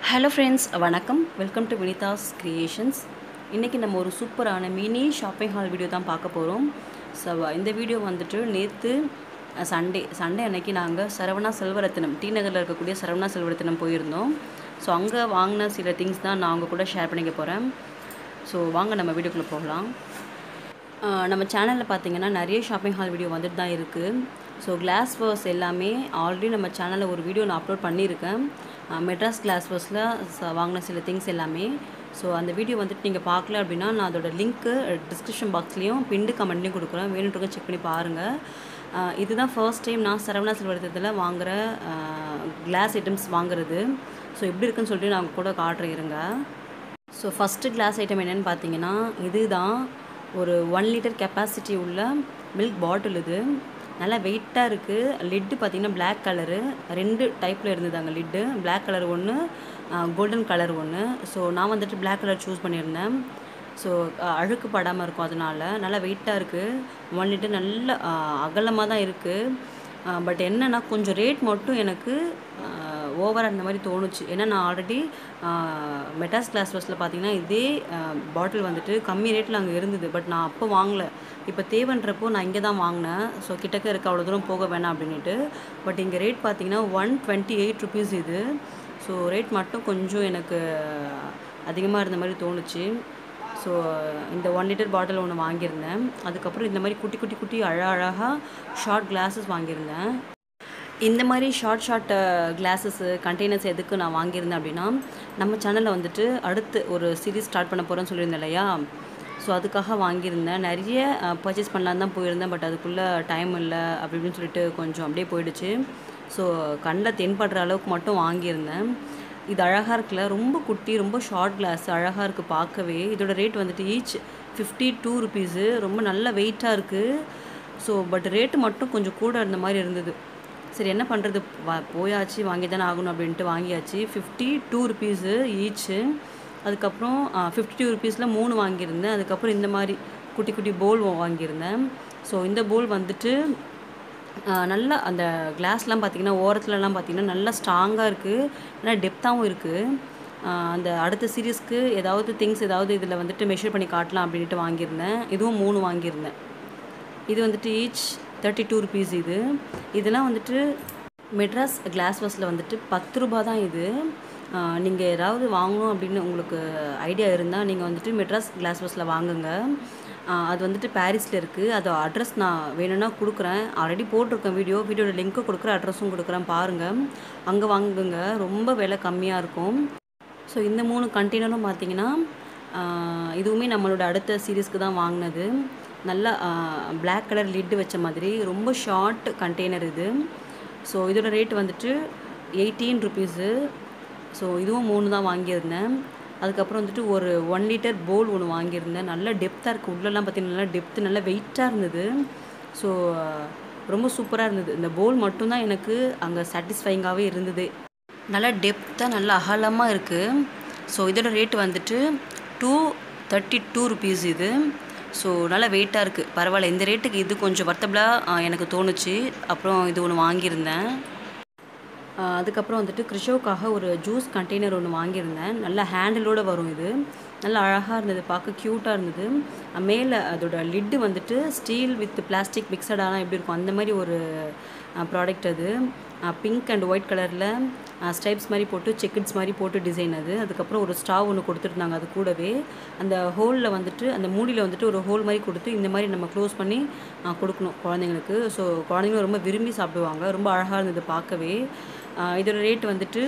hello friends வணக்கம் welcome to Vinitha's creations இன்றைக்கி நம்ம ஒரு சூப்பரான மினி ஷாப்பிங் ஹால் வீடியோ தான் பார்க்க போகிறோம் ஸோ இந்த வீடியோ வந்துட்டு நேற்று சண்டே சண்டே அன்னைக்கு நாங்கள் சரவணா செல்வரத்தினம் டி நகரில் இருக்கக்கூடிய சரவணா செல்வரத்தினம் போயிருந்தோம் ஸோ அங்கே வாங்கின சில திங்ஸ் தான் நான் உங்கள் கூட ஷேர் பண்ணிக்க போகிறேன் ஸோ வாங்க நம்ம வீடியோக்குள்ளே போகலாம் ஆஹ் நம்ம சேனலில் பார்த்தீங்கன்னா நிறைய ஷாப்பிங் ஹால் வீடியோ வந்துட்டு தான் இருக்குது ஸோ கிளாஸ் வர்ஸ் எல்லாமே ஆல்ரெடி நம்ம சேனலில் ஒரு வீடியோ நான் அப்லோட் பண்ணியிருக்கேன் ஆஹ் மெட்ராஸ் கிளாஸ் வர்ஸில் வாங்கின சில திங்ஸ் எல்லாமே ஸோ அந்த வீடியோ வந்துட்டு நீங்கள் பார்க்கல அப்படின்னா நான் அதோட லிங்க்கு டிஸ்கிரிப்ஷன் பாக்ஸ்லேயும் பிண்டு கமெண்ட்லேயும் கொடுக்குறேன் வேணுன்றவங்க செக் பண்ணி பாருங்கள் ஆஹ் இதுதான் ஃபர்ஸ்ட் டைம் நான் சரவணா செல்வரத்தில் வாங்குகிற கிளாஸ் ஐட்டம்ஸ் வாங்குறது ஸோ எப்படி இருக்குன்னு சொல்லிட்டு நான் உங்க கூட காட்டுறேன் இருங்க ஸோ ஃபஸ்ட்டு கிளாஸ் ஐட்டம் என்னென்னு பார்த்தீங்கன்னா இதுதான் ஒரு ஒன் லிட்டர் கெப்பாசிட்டி உள்ள மில்க் பாட்டில் இது நல்லா வெயிட்டாக இருக்குது லிட்டு பார்த்தீங்கன்னா Black கலரு ரெண்டு டைப்பில் இருந்தது அங்கே லிட்டு Black கலர் ஒன்று கோல்டன் கலர் ஒன்று ஸோ நான் வந்துட்டு Black கலர் சூஸ் பண்ணியிருந்தேன் ஸோ அழுக்கு படாமல் இருக்கும் அதனால நல்லா வெயிட்டாக இருக்குது ஒன் லிட்டர் நல்ல அகலமாக தான் இருக்குது பட் என்னென்னா கொஞ்சம் ரேட் மட்டும் எனக்கு ஓவராக இருந்த மாதிரி தோணுச்சு ஏன்னா நான் ஆல்ரெடி மெட்டாஸ் கிளாஸ் பஸ்ஸில் பார்த்தீங்கன்னா இதே பாட்டில் வந்துட்டு கம்மி ரேட்டில் அங்கே இருந்தது பட் நான் அப்போ வாங்கலை இப்போ தேவைன்றப்போ நான் இங்கே தான் வாங்கினேன் ஸோ கிட்டக்க இருக்க அவ்வளோ தூரம் போக வேணாம் அப்படின்ட்டு பட் இங்கே ரேட் பார்த்தீங்கன்னா ஒன் டுவெண்ட்டி எயிட் ருபீஸ் இது ஸோ ரேட் மட்டும் கொஞ்சம் எனக்கு அதிகமாக இருந்த மாதிரி தோணுச்சு ஸோ இந்த ஒன் லிட்டர் பாட்டில் ஒன்று வாங்கியிருந்தேன் அதுக்கப்புறம் இந்த மாதிரி குட்டி குட்டி குட்டி அழ அழகாக ஷார்ட் கிளாஸஸ் வாங்கியிருந்தேன் இந்த மாதிரி ஷார்ட் ஷார்ட் கிளாஸஸ்ஸு கண்டெய்னர்ஸ் எதுக்கு நான் வாங்கியிருந்தேன் அப்படின்னா நம்ம சேனலில் வந்துட்டு அடுத்து ஒரு சீரீஸ் ஸ்டார்ட் பண்ண போகிறேன்னு சொல்லியிருந்தேன் இல்லையா ஸோ அதுக்காக வாங்கியிருந்தேன் நிறைய பர்ச்சேஸ் பண்ணலான்னு தான் போயிருந்தேன் பட் அதுக்குள்ளே டைம் இல்லை அப்படி இப்படின்னு சொல்லிட்டு கொஞ்சம் அப்படியே போயிடுச்சு ஸோ கண்ணில் தென்படுற அளவுக்கு மட்டும் வாங்கியிருந்தேன் இது அழகாக இருக்குல்ல ரொம்ப குட்டி ரொம்ப ஷார்ட் கிளாஸ் அழகாக இருக்குது பார்க்கவே இதோட ரேட் வந்துட்டு ஈச் ஃபிஃப்டி டூ ருபீஸு ரொம்ப நல்ல வெயிட்டாக இருக்குது ஸோ பட் ரேட்டு மட்டும் கொஞ்சம் கூட இருந்த மாதிரி இருந்தது சரி என்ன பண்ணுறது வா போயாச்சு வாங்கி தானே ஆகணும் அப்படின்ட்டு வாங்கியாச்சு ஃபிஃப்டி டூ ருபீஸு ஈச்சு அதுக்கப்புறம் ஃபிஃப்டி டூ ருபீஸில் மூணு வாங்கியிருந்தேன் அதுக்கப்புறம் இந்த மாதிரி குட்டி குட்டி போல் வாங்கியிருந்தேன் ஸோ இந்த போல் வந்துட்டு நல்லா அந்த கிளாஸ்லாம் பார்த்திங்கன்னா ஓரத்துலலாம் பார்த்திங்கன்னா நல்லா ஸ்ட்ராங்காக இருக்குது நல்லா டெப்த்தாகவும் இருக்குது அந்த அடுத்த சீரீஸ்க்கு ஏதாவது திங்ஸ் ஏதாவது இதில் வந்துட்டு மெஷர் பண்ணி காட்டலாம் அப்படின்ட்டு வாங்கியிருந்தேன் இதுவும் மூணு வாங்கியிருந்தேன் இது வந்துட்டு ஈச் தேர்ட்டி டூ ருபீஸ் இது இதெல்லாம் வந்துட்டு மெட்ராஸ் கிளாஸ் பஸ்ஸில் வந்துட்டு பத்து ரூபா தான் இது நீங்கள் ஏதாவது வாங்கணும் அப்படின்னு உங்களுக்கு ஐடியா இருந்தால் நீங்கள் வந்துட்டு மெட்ராஸ் கிளாஸ் பஸ்ஸில் வாங்குங்க அது வந்துட்டு பாரிஸில் இருக்குது அது அட்ரஸ் நான் வேணும்னா கொடுக்குறேன் ஆல்ரெடி போட்டிருக்கேன் வீடியோ வீடியோட லிங்க்கும் கொடுக்குறேன் அட்ரஸும் கொடுக்குறேன் பாருங்கள் அங்கே வாங்குங்க ரொம்ப விலை கம்மியாக இருக்கும் ஸோ இந்த மூணு கண்டெய்னரும் பார்த்தீங்கன்னா இதுவுமே நம்மளோட அடுத்த சீரீஸ்க்கு தான் வாங்கினது நல்லா பிளாக் கலர் லிட்டு வச்ச மாதிரி ரொம்ப ஷார்ட் கண்டெய்னர் இது ஸோ இதோட ரேட் வந்துட்டு எயிட்டீன் ருபீஸு ஸோ இதுவும் மூணு தான் வாங்கியிருந்தேன் அதுக்கப்புறம் வந்துட்டு ஒரு ஒன் லிட்டர் போல் ஒன்று வாங்கியிருந்தேன் நல்லா டெப்த்தாக இருக்குது உள்ளெல்லாம் பார்த்திங்கன்னா நல்லா டெப்த்து நல்லா வெயிட்டாக இருந்தது ஸோ ரொம்ப சூப்பராக இருந்தது இந்த போல் மட்டும்தான் எனக்கு அங்கே சாட்டிஸ்ஃபைங்காகவே இருந்தது நல்லா டெப்த்தாக நல்லா அகலமாக இருக்குது ஸோ இதோட ரேட் வந்துட்டு டூ தேர்ட்டி டூ ருபீஸ் இது ஸோ நல்லா வெயிட்டாக இருக்குது பரவாயில்ல இந்த ரேட்டுக்கு இது கொஞ்சம் வர்த்தபிளாக எனக்கு தோணுச்சு அப்புறம் இது ஒன்று வாங்கியிருந்தேன் அதுக்கப்புறம் வந்துட்டு கிறிஷோவுக்காக ஒரு ஜூஸ் கண்டெய்னர் ஒன்று வாங்கியிருந்தேன் நல்லா ஹேண்டிலோடு வரும் இது நல்லா அழகாக இருந்தது பார்க்க க்யூட்டாக இருந்தது மேலே அதோட லிட்டு வந்துட்டு ஸ்டீல் வித் பிளாஸ்டிக் மிக்சடாலாம் எப்படி இருக்கும் அந்த மாதிரி ஒரு ப்ராடக்ட் அது பிங்க் அண்ட் ஒயிட் கலரில் ஸ்டைப்ஸ் மாதிரி போட்டு செக்கட்ஸ் மாதிரி போட்டு டிசைன் அது அதுக்கப்புறம் ஒரு ஸ்டாவ் ஒன்று கொடுத்துருந்தாங்க அது கூடவே அந்த ஹோலில் வந்துட்டு அந்த மூடியில் வந்துட்டு ஒரு ஹோல் மாதிரி கொடுத்து இந்த மாதிரி நம்ம க்ளோஸ் பண்ணி கொடுக்கணும் குழந்தைங்களுக்கு ஸோ குழந்தைங்களும் ரொம்ப விரும்பி சாப்பிடுவாங்க ரொம்ப அழகாக இருந்தது பார்க்கவே இதோட ரேட் வந்துட்டு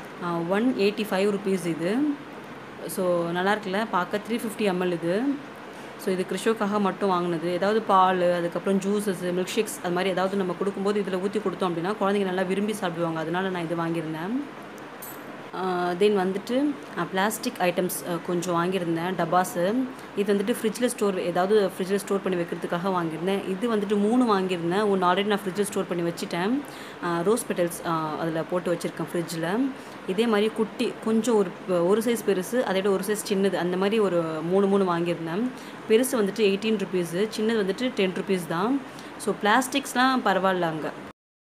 ஒன் எயிட்டி ஃபைவ் ருபீஸ் இது ஸோ நல்லா இருக்குல்ல பார்க்க த்ரீ ஃபிஃப்டி எம்எல் இது ஸோ இது கிறிஷோக்காக மட்டும் வாங்கினது ஏதாவது பால் அதுக்கப்புறம் ஜூஸஸ் மில்க் ஷேக்ஸ் அது மாதிரி ஏதாவது நம்ம கொடுக்கும்போது இதில் ஊற்றி கொடுத்தோம் அப்படின்னா குழந்தைங்க நல்லா விரும்பி சாப்பிடுவாங்க அதனால நான் இது வாங்கியிருந்தேன் தென் வந்துட்டு பிளாஸ்டிக் ஐட்டம்ஸ் கொஞ்சம் வாங்கியிருந்தேன் டப்பாஸு இது வந்துட்டு ஃப்ரிட்ஜில் ஸ்டோர் ஏதாவது ஃப்ரிட்ஜில் ஸ்டோர் பண்ணி வைக்கிறதுக்காக வாங்கியிருந்தேன் இது வந்துட்டு மூணு வாங்கியிருந்தேன் ஒன்று ஆல்ரெடி நான் ஃப்ரிட்ஜில் ஸ்டோர் பண்ணி வச்சுட்டேன் ரோஸ் பெட்டல்ஸ் அதில் போட்டு வச்சுருக்கேன் ஃப்ரிட்ஜில் இதே மாதிரி குட்டி கொஞ்சம் ஒரு ஒரு சைஸ் பெருசு அதை விட ஒரு சைஸ் சின்னது அந்த மாதிரி ஒரு மூணு மூணு வாங்கியிருந்தேன் பெருசு வந்துட்டு எயிட்டீன் ருபீஸு சின்னது வந்துட்டு டென் ருபீஸ் தான் ஸோ பிளாஸ்டிக்ஸ்லாம் பரவாயில்ல அங்கே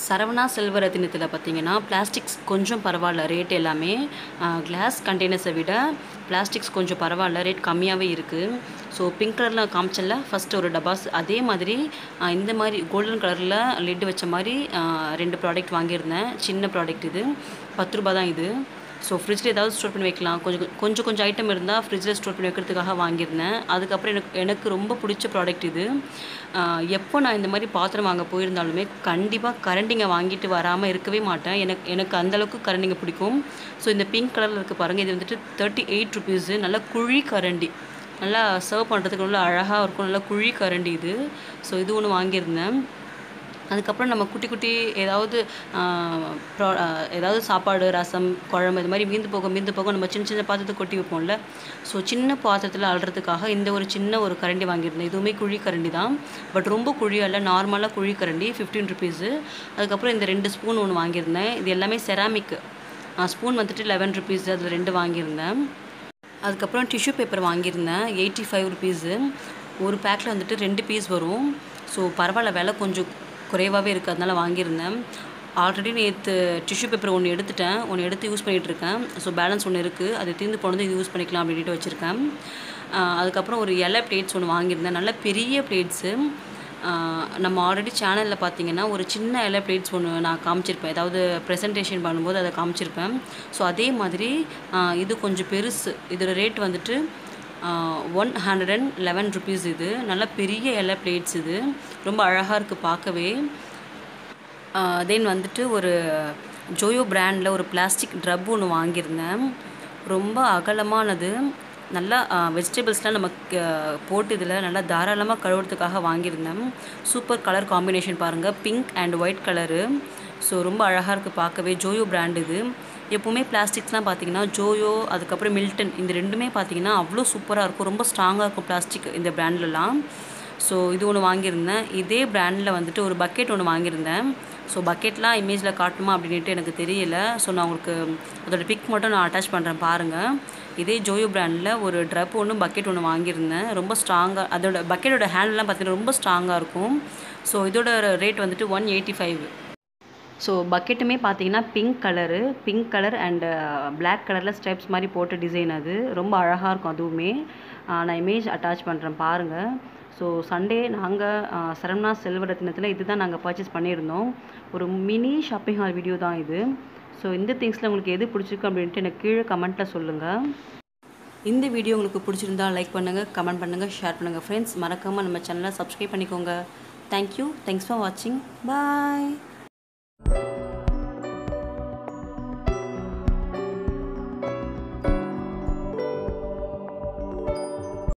சரவணா செல்வரத்தினத்தில் பார்த்தீங்கன்னா பிளாஸ்டிக்ஸ் கொஞ்சம் பரவாயில்ல ரேட் எல்லாமே கிளாஸ் கண்டெய்னர்ஸை விட பிளாஸ்டிக்ஸ் கொஞ்சம் பரவாயில்ல ரேட் கம்மியாகவே இருக்குது ஸோ பிங்க் கலரில் காமிச்சல ஃபஸ்ட்டு ஒரு டபாஸ் அதே மாதிரி ஆஹ், இந்த மாதிரி கோல்டன் கலரில் லிட் வச்ச மாதிரி ஆஹ், ரெண்டு ப்ராடக்ட் வாங்கியிருந்தேன் சின்ன ப்ராடக்ட் இது பத்து ரூபா தான் இது ஸோ ஃப்ரிட்ஜில் ஏதாவது ஸ்டோர் பண்ணி வைக்கலாம் கொஞ்சம் கொஞ்சம் கொஞ்சம் ஐட்டம் இருந்தால் ஃப்ரிட்ஜில் ஸ்டோர் பண்ணி வைக்கிறதுக்காக வாங்கியிருந்தேன் அதுக்கப்புறம் எனக்கு எனக்கு ரொம்ப பிடிச்ச ப்ராடக்ட் இது ஆஹ் எப்போ நான் இந்த மாதிரி பாத்திரம் வாங்க போயிருந்தாலுமே கண்டிப்பாக கரண்டிங்க வாங்கிட்டு வராமல் இருக்கவே மாட்டேன் எனக்கு எனக்கு அந்தளவுக்கு கரண்டிங்க பிடிக்கும் ஸோ இந்த பிங்க் கலரில் இருக்க பாருங்கள் இது வந்துட்டு தேர்ட்டி எயிட் ருபீஸு நல்ல குழி கரண்டி நல்லா சர்வ் பண்ணுறதுக்கு நல்லா அழகாக இருக்கும் நல்லா குழி கரண்டி இது ஸோ இது ஒன்று வாங்கியிருந்தேன் அதுக்கப்புறம் நம்ம குட்டி குட்டி ஏதாவது ஆஹ், ப்ரா- ஆஹ், ஏதாவது சாப்பாடு ரசம் குழம்பு இது மாதிரி மீந்து போக மீந்து போக நம்ம சின்ன சின்ன பாத்திரத்தை கொட்டி வைப்போம்ல ஸோ சின்ன பாத்திரத்தில் அள்ளுறதுக்காக இந்த ஒரு சின்ன ஒரு கரண்டி வாங்கியிருந்தேன் இதுவுமே குழி கரண்டி தான் பட் ரொம்ப குழியாக இல்லை நார்மலாக குழி கரண்டி ஃபிஃப்டீன் ருபீஸு அதுக்கப்புறம் இந்த ரெண்டு ஸ்பூன் ஒன்று வாங்கியிருந்தேன் இது எல்லாமே செராமிக் ஸ்பூன் வந்துட்டு லெவன் ருபீஸ் அதில் ரெண்டு வாங்கியிருந்தேன் அதுக்கப்புறம் டிஷ்யூ பேப்பர் வாங்கியிருந்தேன் எயிட்டி ஃபைவ் ருபீஸு ஒரு பேக்கில் வந்துட்டு ரெண்டு பீஸ் வரும் ஸோ பரவாயில்ல விலை கொஞ்சம் குறைவாகவே இருக்குது அதனால வாங்கியிருந்தேன் ஆல்ரெடி நேற்று டிஷ்யூ பேப்பர் ஒன்று எடுத்துட்டேன் ஒன்று எடுத்து யூஸ் பண்ணிகிட்ருக்கேன் ஸோ பேலன்ஸ் ஒன்று இருக்குது அது தீர்ந்து போனது இது யூஸ் பண்ணிக்கலாம் அப்படின்ட்டு வச்சுருக்கேன் ஆஹ் அதுக்கப்புறம் ஒரு இலை பிளேட்ஸ் ஒன்று வாங்கியிருந்தேன் நல்ல பெரிய பிளேட்ஸு நம்ம ஆல்ரெடி சேனலில் பார்த்தீங்கன்னா ஒரு சின்ன இலை பிளேட்ஸ் ஒன்று நான் காமிச்சிருப்பேன் ஏதாவது ப்ரெசன்டேஷன் பண்ணும்போது அதை காமிச்சிருப்பேன் ஸோ அதே மாதிரி ஆஹ் இது கொஞ்சம் பெருசு இதோட ரேட் வந்துட்டு one hundred and eleven rupees இது நல்ல பெரிய இலை பிளேட்ஸ் இது ரொம்ப அழகாக இருக்குது பார்க்கவே தென் வந்துட்டு ஒரு ஜோயோ பிராண்டில் ஒரு பிளாஸ்டிக் ட்ரப் ஒன்று வாங்கியிருந்தேன் ரொம்ப அகலமானது நல்லா வெஜிடபிள்ஸ்லாம் நம்ம க- போட்டு இதில் நல்லா தாராளமாக கழுவுறதுக்காக வாங்கியிருந்தேன் சூப்பர் கலர் காம்பினேஷன் பாருங்கள் pink and white colour so ரொம்ப அழகாக இருக்குது பார்க்கவே ஜோயோ பிராண்ட் இது எப்போவுமே பிளாஸ்டிக்ஸ்லாம் பார்த்தீங்கன்னா ஜோயோ அதுக்கப்புறம் மில்டன் இந்த ரெண்டுமே பார்த்தீங்கன்னா அவ்வளோ சூப்பராக இருக்கும் ரொம்ப ஸ்ட்ராங்காக இருக்கும் பிளாஸ்டிக் இந்த பிராண்ட்லலாம் ஸோ இது ஒன்று வாங்கியிருந்தேன் இதே பிராண்டில் வந்துட்டு ஒரு பக்கெட் ஒன்று வாங்கியிருந்தேன் ஸோ பக்கெட்லாம் இமேஜில் காட்டுமா அப்படின்ட்டு எனக்கு தெரியல ஸோ நான் உங்களுக்கு அதோட பிக் மட்டும் நான் அட்டாச் பண்ணுறேன் பாருங்கள் இதே ஜோயோ பிராண்டில் ஒரு ட்ரப் ஒன்று பக்கெட் ஒன்று வாங்கியிருந்தேன் ரொம்ப ஸ்ட்ராங்காக அதோட பக்கெட்டோட ஹேண்ட்லாம் பார்த்தீங்கன்னா ரொம்ப ஸ்ட்ராங்காக இருக்கும் ஸோ இதோட ரேட் வந்துட்டு ஒன் எயிட்டி ஃபைவ் ஸோ பக்கெட்டுமே பார்த்தீங்கன்னா pink colour pink colour and black கலரில் ஸ்டெப்ஸ் மாதிரி போட்ட டிசைன் அது ரொம்ப அழகாக இருக்கும் அதுவுமே ஆஹ் நான் இமேஜ் அட்டாச் பண்ணுறேன் பாருங்கள் ஸோ சண்டே நாங்கள் சரவணா செல்வரத்தினத்தில் இது தான் நாங்கள் பர்ச்சேஸ் பண்ணியிருந்தோம் ஒரு மினி ஷாப்பிங் ஹால் வீடியோ தான் இது ஸோ இந்த திங்ஸில் உங்களுக்கு எது பிடிச்சிருக்கு அப்படின்ட்டு எனக்கு கீழே கமெண்ட்டில் சொல்லுங்கள் இந்த வீடியோ உங்களுக்கு பிடிச்சிருந்தா லைக் பண்ணுங்கள் கமெண்ட் பண்ணுங்கள் ஷேர் பண்ணுங்கள் ஃப்ரெண்ட்ஸ் மறக்காமல் நம்ம சேனலை சப்ஸ்கிரைப் பண்ணிக்கோங்க தேங்க்யூ தேங்க்ஸ் ஃபார் வாட்சிங் பாய்